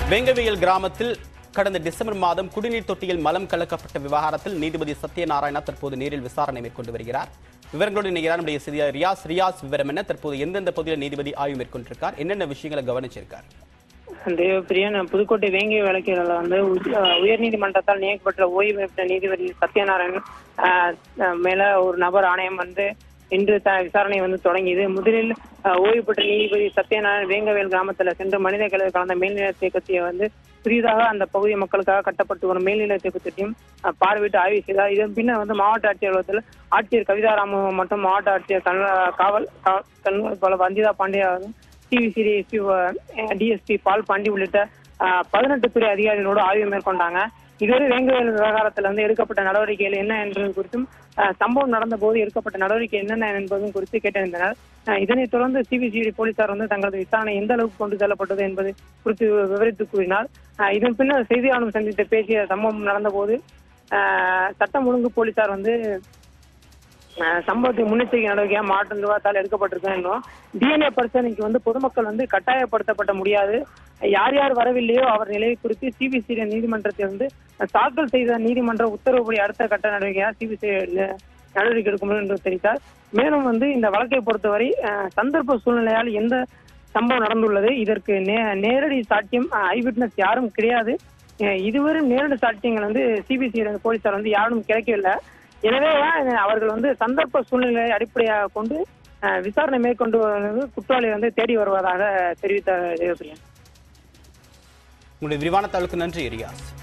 வேங்கவியல் கிராமத்தில் கடந்த டிசம்பர் மாதம் குடிநீர் தொட்டியில் மலம் கலக்கப்பட்ட விவகாரத்தில் நீதிபதி சத்யநாராயணா தற்போது நேரில் விசாரணை மேற்கொண்டு வருகிறார் விவரங்களோடு இணைகிறார் நம்முடைய செய்தியாளர் ரியாஸ் ரியாஸ் விவரம் என்ன தற்போது எந்தெந்த பகுதியில் நீதிபதி ஆய்வு மேற்கொண்டிருக்கார் என்னென்ன விஷயங்களை கவனிச்சிருக்கார் தேவப்பிரியன் புதுக்கோட்டை வேங்கிய வழக்குகளில் வந்து உச்ச- உயர்நீதிமன்றத்தால் நியமிக்கப்பட்ட ஓய்வு பெற்ற நீதிபதி சத்யநாராயணன் ஆஹ், ஆஹ், மேல ஒரு நபர் ஆணையம் வந்து இன்று த விசாரணை வந்து தொடங்கியது முதலில் ஆஹ், ஓய்வு பெற்ற நீதிபதி சத்யநாராயணன் வேங்கவேல் கிராமத்தில் சென்று மனித கழிவு கலந்த மேல்நிலை தேக்கத்தையை வந்து புதிதாக அந்த பகுதி மக்களுக்காக கட்டப்பட்டு வரும் மேல்நிலை தேக்கத்தையும் ஆஹ், பார்வையிட்டு ஆய்வு செய்தார் இதன் பின்னர் வந்து மாவட்ட ஆட்சியர் அலுவலகத்தில் ஆட்சியர் கவிதா ராமு மற்றும் மாவட்ட ஆட்சியர் கண் காவல் கா- கண்காணிப்பாளர் வந்திதா பாண்டியா டிவிசிடி டிஎஸ்பி பால் பாண்டி உள்ளிட்ட ஆஹ், பதினெட்டு துறை அதிகாரிகளோடு ஆய்வு மேற்கொண்டாங்க இதுவரை வேங்கவேல் விவகாரத்தில் வந்து எடுக்கப்பட்ட நடவடிக்கைகள் என்ன என்பது குறித்தும் ஆஹ், சம்பவம் நடந்த போது எடுக்கப்பட்ட நடவடிக்கை என்னென்ன என்பதும் குறித்து கேட்டறிந்தனர் ஆஹ், இதனைத் தொடர்ந்து சிபிசிஐடி போலீசார் வந்து தங்களது விசாரணை எந்த அளவுக்கு கொண்டு செல்லப்பட்டது என்பது குறித்து விவரித்து கூறினார் ஆஹ், இதன் பின்னர் செய்தியாளர் சந்தித்து பேசிய சம்பவம் நடந்தபோது ஆஹ், சட்டம் ஒழுங்கு போலீசார் வந்து அஹ் சம்பவத்துக்கு முன்னெச்சரிக்கை நடவடிக்கையா மாவட்ட நிர்வாகத்தால் எடுக்கப்பட்டிருக்கு என்றும் டிஎன்ஏ பரிசோதனைக்கு வந்து பொதுமக்கள் வந்து கட்டாயப்படுத்தப்பட முடியாது யார் யார் வரவில்லையோ அவர் நிலையை குறித்து சிபிசிஐடி நீதிமன்றத்தில் வந்து தாக்கல் செய்த நீதிமன்ற உத்தரவுப்படி அடுத்த கட்ட நடவடிக்கையா சிபிசிஐடி நடவடிக்கை எடுக்கும் என்று தெரிவித்தார் மேலும் வந்து இந்த வழக்கை பொறுத்தவரை அஹ், சந்தர்ப்ப சூழ்நிலையால் எந்த சம்பவம் நடந்துள்ளது இதற்கு நே- நேரடி சாட்சியம் ஐவிட்னஸ் யாரும் கிடையாது அஹ் இதுவரை நேரடி சாட்சியங்கள் வந்து சிபிசிஐடி போலீசார் வந்து யாரும் கிடைக்கவில்லை எனவே தான் அவர்கள் வந்து சந்தர்ப்ப சூழ்நிலையை அடிப்படையாக கொண்டு அஹ், விசாரணை மேற்கொண்டு வந்து குற்றவாளி வந்து தேடி வருவதாக தெரிவித்த தேவப்பிரியன் உங்களுடைய விரிவான தகவலுக்கு நன்றி ரியாஸ்